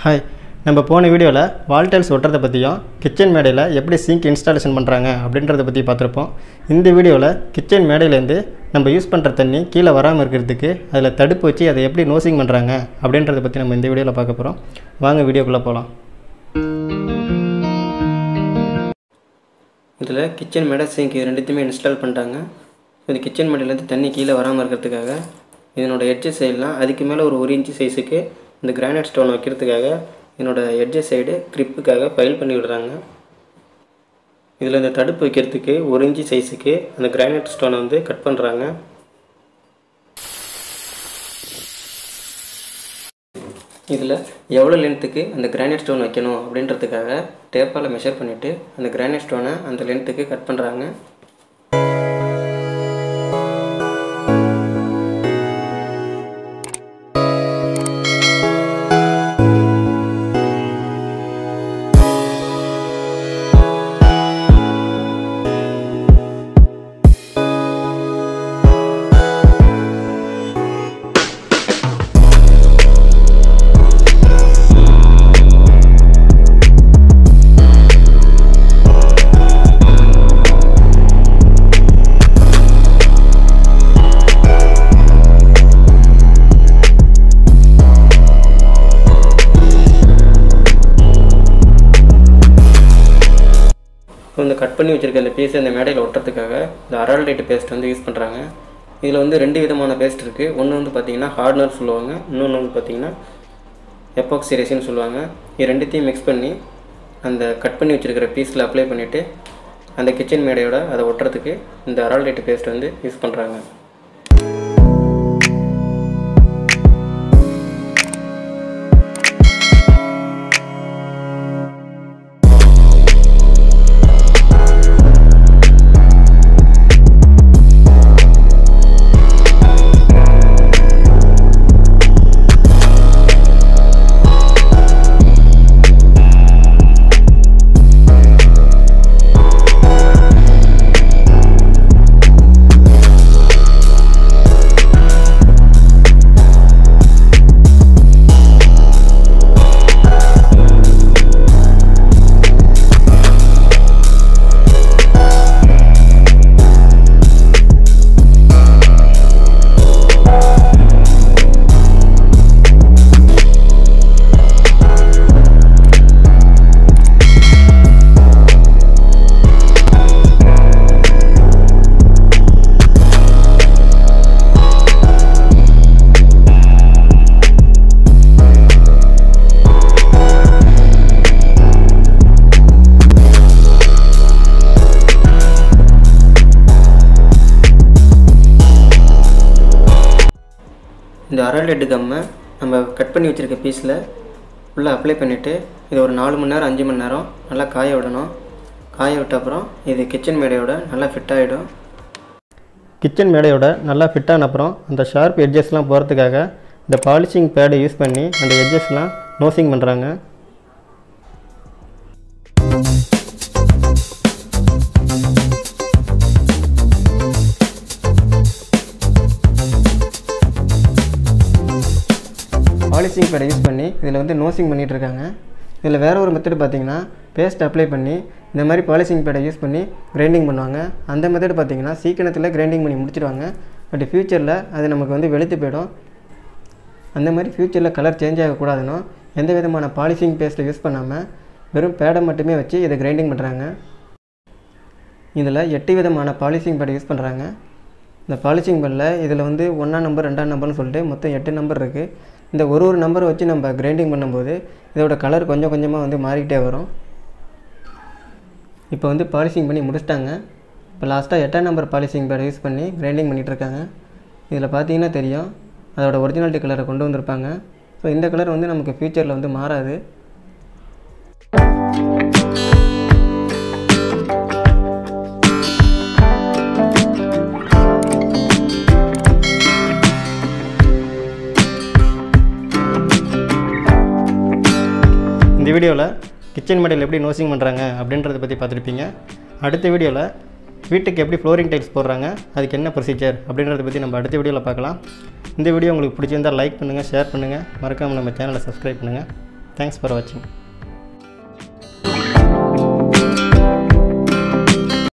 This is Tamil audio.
ஹாய் நம்ம போன வீடியோவில் வால் டைல்ஸ் ஒட்டுறதை பற்றியும் கிச்சன் மேடையில் எப்படி சிங்க் இன்ஸ்டாலேஷன் பண்ணுறாங்க அப்படின்றத பற்றி பார்த்துருப்போம் இந்த வீடியோவில் கிச்சன் மேடையிலேருந்து நம்ம யூஸ் பண்ணுற தண்ணி கீழே வராமல் இருக்கிறதுக்கு அதில் தடுப்பு வச்சு அதை எப்படி நோசிங் பண்ணுறாங்க அப்படின்றத பற்றி நம்ம இந்த வீடியோவில் பார்க்க போகிறோம் வாங்க வீடியோக்குள்ளே போகலாம் இதில் கிச்சன் மேடை சிங்க் இது ரெண்டுத்தையுமே இன்ஸ்டால் பண்ணிட்டாங்க இது கிச்சன் மேடையிலேருந்து தண்ணி கீழே வராமல் இருக்கிறதுக்காக இதனோட எட்ஜு சைடெலாம் அதுக்கு மேலே ஒரு ஒரு இன்ச்சு சைஸுக்கு இந்த கிரானைட் ஸ்டோன் வைக்கிறதுக்காக இதனோட எட்ஜு சைடு க்ரிப்புக்காக ஃபைல் பண்ணி விடுறாங்க இதில் இந்த தடுப்பு வைக்கிறதுக்கு ஒரு இன்ச்சு சைஸுக்கு அந்த கிரானைட் ஸ்டோனை வந்து கட் பண்ணுறாங்க இதில் எவ்வளோ லென்த்துக்கு அந்த கிரானைட் ஸ்டோன் வைக்கணும் அப்படின்றதுக்காக டேப்பால் மெஷர் பண்ணிவிட்டு அந்த கிரானைட் ஸ்டோனை அந்த லென்த்துக்கு கட் பண்ணுறாங்க இந்த கட் பண்ணி வச்சுருக்க அந்த பீஸை இந்த மேடையில் ஒட்டுறதுக்காக இந்த அரல்டைட் பேஸ்ட் வந்து யூஸ் பண்ணுறாங்க இதில் வந்து ரெண்டு விதமான பேஸ்ட் இருக்குது ஒன்று வந்து பார்த்திங்கன்னா ஹார்ட்னர் சொல்லுவாங்க இன்னொன்று வந்து பார்த்திங்கன்னா எப்பாக்சி ரெசின்னு சொல்லுவாங்க இது ரெண்டுத்தையும் மிக்ஸ் பண்ணி அந்த கட் பண்ணி வச்சுருக்கிற பீஸில் அப்ளை பண்ணிவிட்டு அந்த கிச்சன் மேடையோட அதை ஒட்டுறதுக்கு இந்த அரல்டைட் பேஸ்ட் வந்து யூஸ் பண்ணுறாங்க இந்த அரல்டெட்டு கம்மை நம்ம கட் பண்ணி வச்சுருக்க பீஸில் உள்ளே அப்ளை பண்ணிவிட்டு இது ஒரு நாலு மணி நேரம் அஞ்சு மணி நேரம் நல்லா காய விடணும் காய விட்ட அப்புறம் இது கிச்சன் மேடையோட நல்லா ஃபிட் ஆகிடும் கிச்சன் மேடையோட நல்லா ஃபிட் ஆன அப்புறம் அந்த ஷார்ப் எட்ஜஸ்லாம் போகிறதுக்காக இந்த பாலிஷிங் பேடை யூஸ் பண்ணி அந்த எட்ஜஸ்லாம் நோசிங் பண்ணுறாங்க பாலிஷிங் பேடை யூஸ் பண்ணி இதில் வந்து நோசிங் பண்ணிகிட்டு இருக்காங்க இதில் வேறு ஒரு மெத்தடு பார்த்தீங்கன்னா பேஸ்ட் அப்ளை பண்ணி இந்த மாதிரி பாலிஷிங் பேடை யூஸ் பண்ணி கிரைண்டிங் பண்ணுவாங்க அந்த மெத்தடு பார்த்தீங்கன்னா சீக்கிரத்தில் கிரைண்டிங் பண்ணி முடிச்சிடுவாங்க பட் ஃப்யூச்சரில் அது நமக்கு வந்து வெளுத்து போயிடும் அந்த மாதிரி ஃப்யூச்சரில் கலர் சேஞ்ச் ஆகக்கூடாதுன்னா எந்த விதமான பாலிஷிங் பேஸ்ட்டை யூஸ் பண்ணாமல் வெறும் பேடை மட்டுமே வச்சு இதை கிரைண்டிங் பண்ணுறாங்க இதில் எட்டு விதமான பாலிஷிங் பேடை யூஸ் பண்ணுறாங்க இந்த பாலிஷிங் பேடில் இதில் வந்து ஒன்றாம் நம்பர் ரெண்டாம் நம்பர்னு சொல்லிட்டு மொத்தம் எட்டு நம்பர் இருக்குது இந்த ஒரு ஒரு நம்பரை வச்சு நம்ம கிரைண்டிங் பண்ணும்போது இதோட கலர் கொஞ்சம் கொஞ்சமாக வந்து மாறிக்கிட்டே வரும் இப்போ வந்து பாலிஷிங் பண்ணி முடிச்சிட்டாங்க இப்போ லாஸ்ட்டாக எட்டாம் நம்பர் பாலிஷிங் பேடை யூஸ் பண்ணி கிரைண்டிங் பண்ணிகிட்ருக்காங்க இதில் பார்த்தீங்கன்னா தெரியும் அதோட ஒரிஜினாலிட்டி கலரை கொண்டு வந்திருப்பாங்க ஸோ இந்த கலர் வந்து நமக்கு ஃப்யூச்சரில் வந்து மாறாது இந்த வீடியோவில் கிச்சன் மேடையில் எப்படி நோசிங் பண்ணுறாங்க அப்படின்றத பற்றி பார்த்துருப்பீங்க அடுத்த வீடியோவில் வீட்டுக்கு எப்படி ஃப்ளோரிங் டைல்ஸ் போடுறாங்க அதுக்கு என்ன ப்ரொசீஜர் அப்படின்றத பற்றி நம்ம அடுத்த வீடியோவில் பார்க்கலாம் இந்த வீடியோ உங்களுக்கு பிடிச்சிருந்தால் லைக் பண்ணுங்கள் ஷேர் பண்ணுங்கள் மறக்காமல் நம்ம சேனலை சப்ஸ்கிரைப் பண்ணுங்கள் தேங்க்ஸ் ஃபார் வாட்சிங்